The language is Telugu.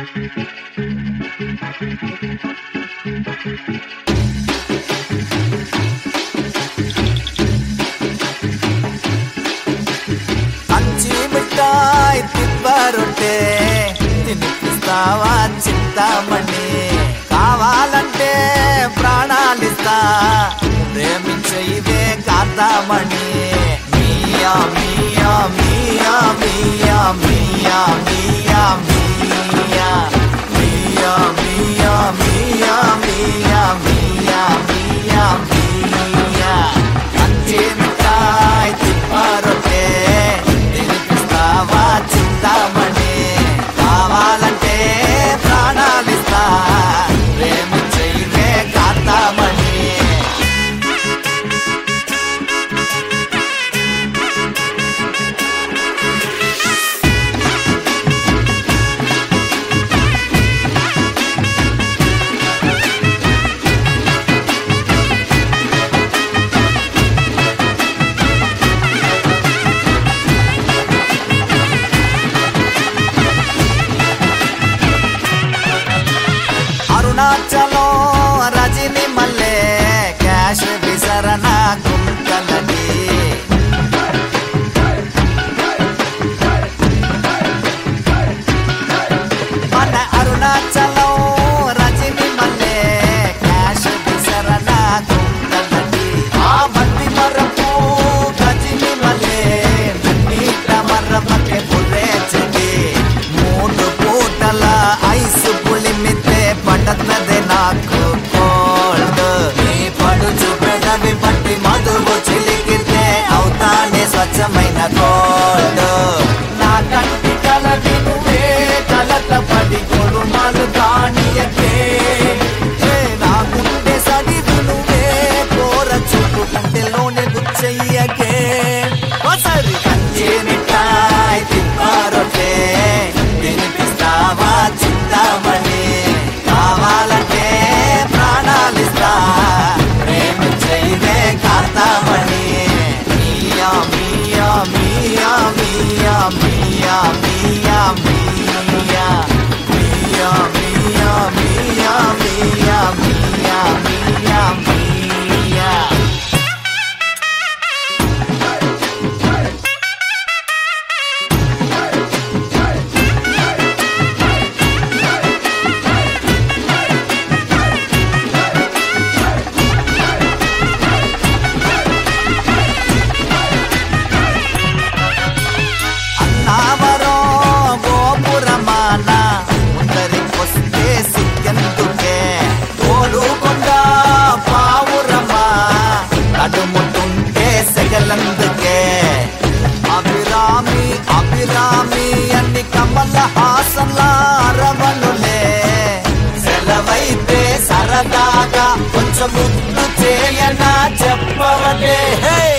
కంచి మిఠాయి తిప్పరొట్టే తినిపిస్తావా చింతామణి కావాలంటే ప్రాణాలిస్తా ప్రేమించే ఇవే కాంతామణి మియా మియా మియా మియా మియా మియా మియా మియా మియా మియా మియా మియా మియా మియా కంచి మిఠాయి తిప్పారొట్టే తినిపిస్తావా చింతామణి కావాలంటే ప్రాణాలిస్తా ప్రేమించే కాంతామణి అరుణాచలం రజని మల్లె క్యాష్ విసరణ కుంకలని మన అరుణాచలం రజని మల్లె క్యాష్ విసరణ కుంకలని ఆ మట్టి మరపు గజిని మల్లె నీట మర్రమకే పురేచది మూడు పూటల ఐసు పులిమితే పడతదే నాకు కోల్డ్ నీ పడుచు పెదవి పట్టి మధువు చిలికితే అవుతానే స్వచ్ఛమైన కోల్డ్ నా కంటి కలవి నువ్వే కలత పడి కొడుమాలు కానియకే ఏ నా గుండె సడివి నువ్వే కోర చూపు కంటెలోనే గుచ్చయ్యకే ఒకసారి కంచి మిఠాయి తిప్పారొట్టే తినిపిస్తావా చింతామణి కావాలంటే ప్రాణాలిస్తా ప్రేమించైవే కాంతామణి మియా మియా మియా మియా మియా మియా మియా మియా మియా మియా మియా మియా మియా మియా అన్నావరం గోపురమాన ముందరికొస్తే సిగ్గెందుకే గోలుకొండ పావురమా నడుముతుంటే సెగలందుకే అభిరామి అభిరామి అన్ని కమల హాసన్ల అరవనులే సెలవైతే సరదాగా కొంచెం ముద్దు చేయనా చెప్పవలే హే